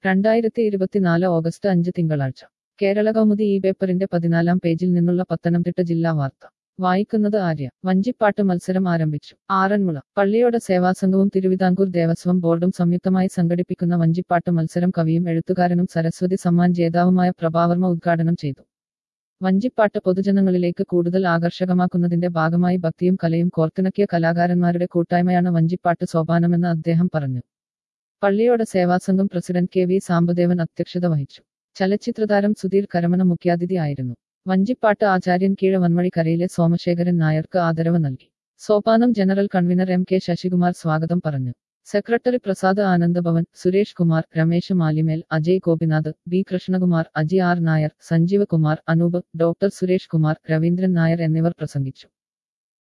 രണ്ടായിരത്തി ഇരുപത്തിനാല് ഓഗസ്റ്റ് അഞ്ച് തിങ്കളാഴ്ച കേരള കൗമുദി ഈ പേപ്പറിന്റെ പതിനാലാം പേജിൽ നിന്നുള്ള പത്തനംതിട്ട ജില്ലാ വാർത്ത വായിക്കുന്നത് ആര്യ വഞ്ചിപ്പാട്ട് മത്സരം ആരംഭിച്ചു ആറന്മുള പള്ളിയോട സേവാസംഘവും തിരുവിതാംകൂർ ദേവസ്വം ബോർഡും സംയുക്തമായി സംഘടിപ്പിക്കുന്ന വഞ്ചിപ്പാട്ട് മത്സരം കവിയും എഴുത്തുകാരനും സരസ്വതി സമ്മാൻ ജേതാവുമായ പ്രഭാവർമ്മ ഉദ്ഘാടനം ചെയ്തു വഞ്ചിപ്പാട്ട് പൊതുജനങ്ങളിലേക്ക് കൂടുതൽ ആകർഷകമാക്കുന്നതിന്റെ ഭാഗമായി ഭക്തിയും കലയും കോർത്തിണക്കിയ കലാകാരന്മാരുടെ കൂട്ടായ്മയാണ് വഞ്ചിപ്പാട്ട് സോപാനമെന്ന് അദ്ദേഹം പറഞ്ഞു പള്ളിയോട സേവാസംഘം പ്രസിഡന്റ് കെ വി സാമ്പദേവൻ അധ്യക്ഷത വഹിച്ചു ചലച്ചിത്രതാരം സുധീർ കരമന മുഖ്യാതിഥി ആയിരുന്നു വഞ്ചിപ്പാട്ട് ആചാര്യൻ കീഴ വൻമഴിക്കരയിലെ സോമശേഖരൻ നായർക്ക് ആദരവ് നൽകി Sopanam general convener M K Sasikumar സ്വാഗതം പറഞ്ഞു secretary Prasad Anandabhavan Suresh Kumar Ramesh Malimel Ajay Gopinath B Krishnakumar Aji R Nair Sanjeeva Kumar Anoop doctor Suresh Kumar Raveendran Nair എന്നിവർ പ്രസംഗിച്ചു